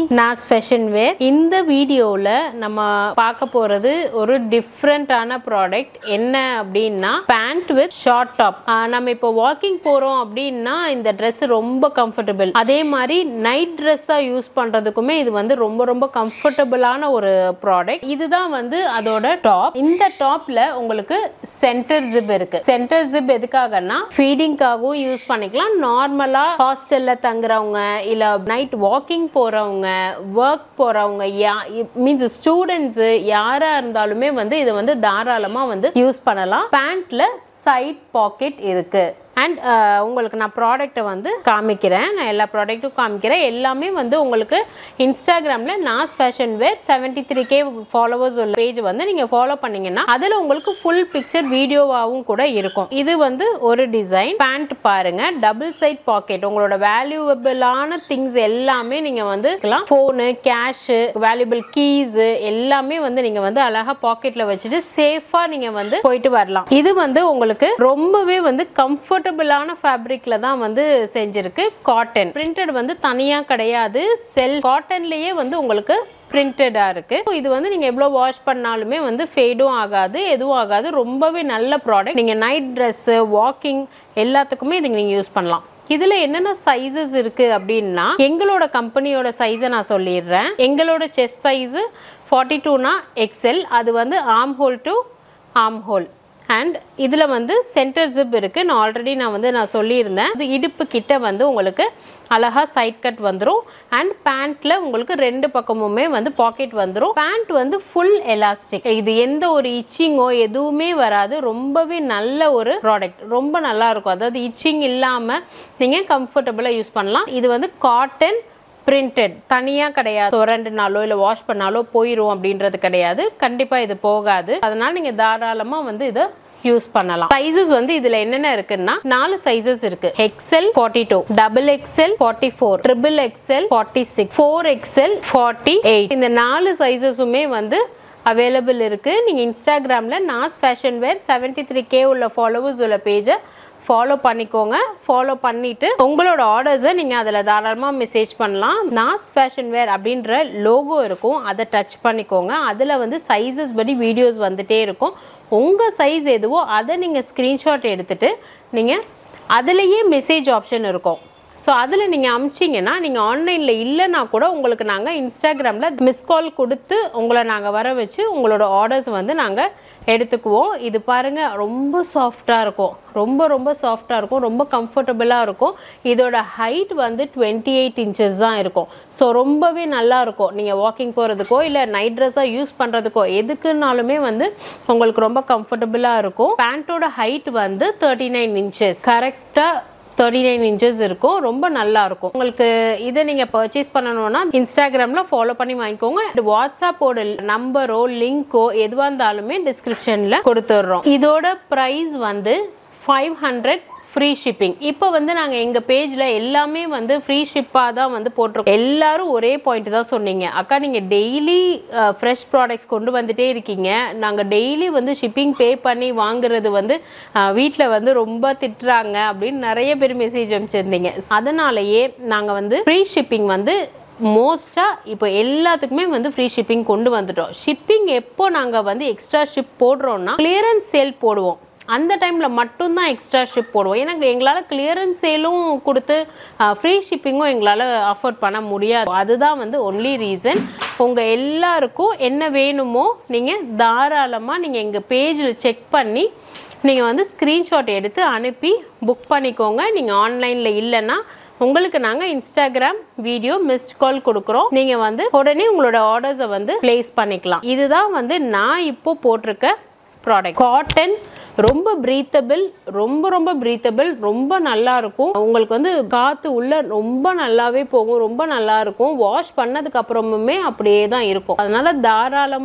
நாஸ் ஃபேஷன் வேர் இந்த வீடியோவில் நம்ம பார்க்க போகிறது ஒரு டிஃப்ரெண்ட்டான ப்ராடக்ட் என்ன அப்படின்னா பேண்ட் வித் ஷார்ட் டாப் நம்ம இப்போ வாக்கிங் போகிறோம் அப்படின்னா இந்த Dress ரொம்ப கம்ஃபர்டபுள் அதே மாதிரி நைட் ட்ரெஸ்ஸாக யூஸ் பண்ணுறதுக்குமே இது வந்து ரொம்ப ரொம்ப கம்ஃபர்டபுளான ஒரு ப்ராடக்ட் இதுதான் வந்து அதோட டாப் இந்த டாப்ல உங்களுக்கு சென்டர் ஜிப் இருக்கு சென்டர் ஜிப் எதுக்காகன்னா ஃபீடிங்காகவும் யூஸ் பண்ணிக்கலாம் நார்மலா ஹாஸ்டல்ல தங்குறவங்க இல்ல நைட் வாக்கிங் போறவங்க ஒர்க் போறவங்க மீன்ஸ் ஸ்டூடெண்ட்ஸ் யாரா இருந்தாலுமே வந்து இதை வந்து தாராளமா வந்து யூஸ் பண்ணலாம் பேண்ட்ல சைட் பாக்கெட் இருக்கு அண்ட் உங்களுக்கு நான் ப்ராடக்ட்டை வந்து காமிக்கிறேன் நான் எல்லா ப்ராடக்ட்டும் காமிக்கிறேன் எல்லாமே வந்து உங்களுக்கு இன்ஸ்டாகிராமில் Naz fashion wear seventy three K followers உள்ள பேஜ் வந்து நீங்கள் ஃபாலோ பண்ணீங்கன்னா அதில் உங்களுக்கு ஃபுல் பிக்சர் வீடியோவாகவும் கூட இருக்கும் இது வந்து ஒரு டிசைன் பேண்ட் பாருங்க டபுள் சைட் பாக்கெட் உங்களோட வேல்யூவபிளான திங்ஸ் எல்லாமே நீங்கள் வந்து ஃபோனு கேஷு வேல்யூபிள் கீஸ் எல்லாமே வந்து நீங்கள் வந்து அழகாக பாக்கெட்டில் வச்சுட்டு சேஃபாக நீங்கள் வந்து போயிட்டு வரலாம் இது வந்து உங்களுக்கு ரொம்பவே வந்து கம்ஃபர்டபுளான ஃபேப்ரிக்ல தான் வந்து செஞ்சிருக்கு காட்டன் பிரிண்டட் வந்து தனியாக கிடையாது செல் காட்டன்லேயே வந்து உங்களுக்கு பிரிண்டடாக இருக்குது இது வந்து நீங்கள் எவ்வளோ வாஷ் பண்ணாலுமே வந்து ஃபேடும் ஆகாது எதுவும் ஆகாது ரொம்பவே நல்ல ப்ராடக்ட் நீங்கள் நைட் ட்ரெஸ்ஸு வாக்கிங் எல்லாத்துக்குமே இதுக்கு நீங்கள் யூஸ் பண்ணலாம் இதில் என்னென்ன சைஸஸ் இருக்குது அப்படின்னா எங்களோட கம்பெனியோட சைஸை நான் சொல்லிடுறேன் எங்களோட செஸ்ட் சைஸு ஃபார்ட்டி டூனா எக்ஸல் அது வந்து arm hole to arm hole and இதில் வந்து சென்டர் ஜிப் இருக்குது நான் ஆல்ரெடி நான் வந்து நான் சொல்லியிருந்தேன் அது இடுப்பு கிட்ட வந்து உங்களுக்கு அழகாக சைட் கட் வந்துடும் அண்ட் பேண்ட்டில் உங்களுக்கு ரெண்டு பக்கமுமே வந்து பாக்கெட் வந்துடும் பேண்ட் வந்து ஃபுல் எலாஸ்டிக் இது எந்த ஒரு இச்சிங்கோ எதுவுமே வராது ரொம்பவே நல்ல ஒரு ப்ராடக்ட் ரொம்ப நல்லா இருக்கும் அதாவது இச்சிங் இல்லாமல் நீங்கள் கம்ஃபர்டபுளாக யூஸ் பண்ணலாம் இது வந்து காட்டன் பிரிண்டட் தனியாக கிடையாது ரெண்டு நாளோ இல்லை வாஷ் பண்ணாலோ போயிடும் அப்படின்றது கிடையாது கண்டிப்பாக இது போகாது அதனால் நீங்கள் தாராளமாக வந்து இதை யூஸ் பண்ணலாம் சைஸஸ் வந்து இதுல என்னென்ன இருக்குன்னா நாலு சைஸஸ் இருக்கு XL forty two double XL forty four triple XL forty six four XL forty eight இந்த நாலு சைஸஸுமே வந்து அவைலபிள் இருக்கு நீங்க இன்ஸ்டாகிராம்ல Naz fashion wear seventy three K உள்ள ஃபாலோவர்ஸ் உள்ள பேஜை ஃபாலோ பண்ணிக்கோங்க ஃபாலோ பண்ணிட்டு உங்களோட ஆர்டர்ஸை நீங்கள் அதில் தாராளமாக மெசேஜ் பண்ணலாம் நாஸ் ஃபேஷன் வேர் அப்படின்ற லோகோ இருக்கும் அதை டச் பண்ணிக்கோங்க அதில் வந்து சைஸஸ் படி வீடியோஸ் வந்துட்டே இருக்கும் உங்கள் சைஸ் எதுவோ அதை நீங்கள் ஸ்க்ரீன்ஷாட் எடுத்துட்டு நீங்கள் அதுலேயே மெசேஜ் ஆப்ஷன் இருக்கும் ஸோ அதில் நீங்கள் அமிச்சிங்கன்னா நீங்கள் ஆன்லைனில் இல்லைன்னா கூட உங்களுக்கு நாங்கள் இன்ஸ்டாகிராமில் மிஸ் கால் கொடுத்து உங்களை நாங்கள் வர வச்சு உங்களோட ஆர்டர்ஸ் வந்து நாங்கள் எடுத்துக்குவோம் இது பாருங்கள் ரொம்ப சாஃப்டாக இருக்கும் ரொம்ப ரொம்ப சாஃப்டாக இருக்கும் ரொம்ப கம்ஃபர்டபுளாக இருக்கும் இதோட ஹைட் வந்து டுவெண்ட்டி எயிட் இன்ச்சஸ் தான் இருக்கும் ஸோ ரொம்பவே நல்லா இருக்கும் நீங்கள் வாக்கிங் போகிறதுக்கோ இல்லை நைட் ட்ரெஸ்ஸாக யூஸ் பண்ணுறதுக்கோ எதுக்குனாலுமே வந்து உங்களுக்கு ரொம்ப கம்ஃபர்டபுளாக இருக்கும் பேண்ட்டோட ஹைட் வந்து தேர்ட்டி நைன் இன்ச்சஸ் கரெக்டாக தேர்ட்டி நைன் இன்ச்சஸ் இருக்கும் ரொம்ப நல்லா இருக்கும் உங்களுக்கு இதை நீங்கள் பர்ச்சேஸ் பண்ணணும்னா இன்ஸ்டாகிராமில் ஃபாலோ பண்ணி வாங்கிக்கோங்க வாட்ஸ்அப்போட நம்பரோ லிங்க்கோ எதுவாக இருந்தாலுமே டிஸ்கிரிப்ஷனில் கொடுத்துட்றோம் இதோட ப்ரைஸ் வந்து ஃபைவ் ஹண்ட்ரட் ஃப்ரீ ஷிப்பிங் இப்போ வந்து நாங்கள் எங்கள் பேஜில் எல்லாமே வந்து ஃப்ரீ ஷிப்பாக தான் வந்து போட்டிருக்கோம் எல்லாரும் ஒரே பாயிண்ட் தான் சொன்னீங்க அக்கா நீங்கள் டெய்லி ஃப்ரெஷ் ப்ராடக்ட்ஸ் கொண்டு வந்துட்டே இருக்கீங்க நாங்கள் டெய்லி வந்து ஷிப்பிங் பே பண்ணி வாங்குறது வந்து வீட்டில் வந்து ரொம்ப திட்டுறாங்க அப்படின்னு நிறைய பேர் மெசேஜ் அனுப்பிச்சிருந்தீங்க அதனாலயே நாங்கள் வந்து ஃப்ரீ ஷிப்பிங் வந்து மோஸ்ட்டாக இப்போ எல்லாத்துக்குமே வந்து ஃப்ரீ ஷிப்பிங் கொண்டு வந்துட்டோம் ஷிப்பிங் எப்போ நாங்கள் வந்து எக்ஸ்ட்ரா ஷிப் போடுறோம்னா கிளியரன்ஸ் சேல் போடுவோம் அந்த டைமில் மட்டும்தான் எக்ஸ்ட்ரா ஷிப் போடுவோம் ஏன்னா எங்களால் கிளியரன்ஸ் சேலும் கொடுத்து ஃப்ரீ ஷிப்பிங்கும் எங்களால் அஃபோர்ட் பண்ண முடியாது அதுதான் வந்து ஒன்லி ரீசன் உங்கள் எல்லாருக்கும் என்ன வேணுமோ நீங்கள் தாராளமாக நீங்கள் எங்கள் பேஜில் செக் பண்ணி நீங்கள் வந்து ஸ்க்ரீன்ஷாட் எடுத்து அனுப்பி புக் பண்ணிக்கோங்க நீங்கள் ஆன்லைனில் இல்லைன்னா உங்களுக்கு நாங்கள் இன்ஸ்டாகிராம் வீடியோ மிஸ்ட் கால் கொடுக்குறோம் நீங்கள் வந்து உடனே உங்களோட ஆர்டர்ஸை வந்து ப்ளேஸ் பண்ணிக்கலாம் இதுதான் வந்து நான் இப்போ போட்டிருக்க ப்ராடக்ட் காட்டன் ரொம்ப ப்ரீத்தபிள் ரொம்ப ரொம்ப ப்ரீத்தபிள் ரொம்ப நல்லா இருக்கும் உங்களுக்கு வந்து காற்று உள்ள ரொம்ப நல்லாவே போகும் ரொம்ப நல்லா இருக்கும் வாஷ் பண்ணதுக்கு அப்புறமுமே அப்படியே தான் இருக்கும் அதனால தாராளமாக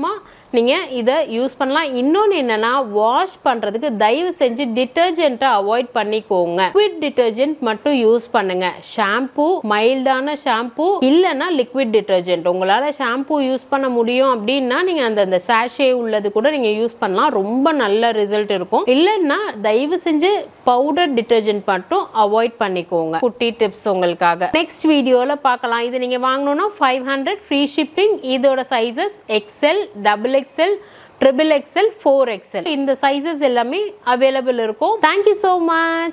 நீங்கள் இதை யூஸ் பண்ணலாம் இன்னொன்று என்னன்னா வாஷ் பண்ணுறதுக்கு தயவு செஞ்சு டிட்டர்ஜென்ட்டை அவாய்ட் பண்ணிக்கோங்க லிக்விட் டிட்டர்ஜென்ட் மட்டும் யூஸ் பண்ணுங்க ஷாம்பு மைல்டான ஷாம்பு இல்லைன்னா லிக்விட் டிட்டர்ஜென்ட் உங்களால் ஷாம்பு யூஸ் பண்ண முடியும் அப்படின்னா நீங்கள் அந்த அந்த சாஷே உள்ளது கூட நீங்கள் யூஸ் பண்ணலாம் ரொம்ப நல்ல ரிசல்ட் இருக்கும் இல்லைன்னா தயவு செஞ்சு பவுடர் டிட்டர்ஜென்ட் மட்டும் அவாய்ட் பண்ணிக்கோங்க குட்டி டிப்ஸ் உங்களுக்காக நெக்ஸ்ட் வீடியோவில் பார்க்கலாம் இது நீங்கள் வாங்கணும்னா ஃபைவ் ஹண்ட்ரட் ஃப்ரீ ஷிப்பிங் இதோட sizes XL double XL triple XL four XL இந்த சைஸஸ் எல்லாமே அவைலபிள் இருக்கும் தேங்க்யூ ஸோ மச்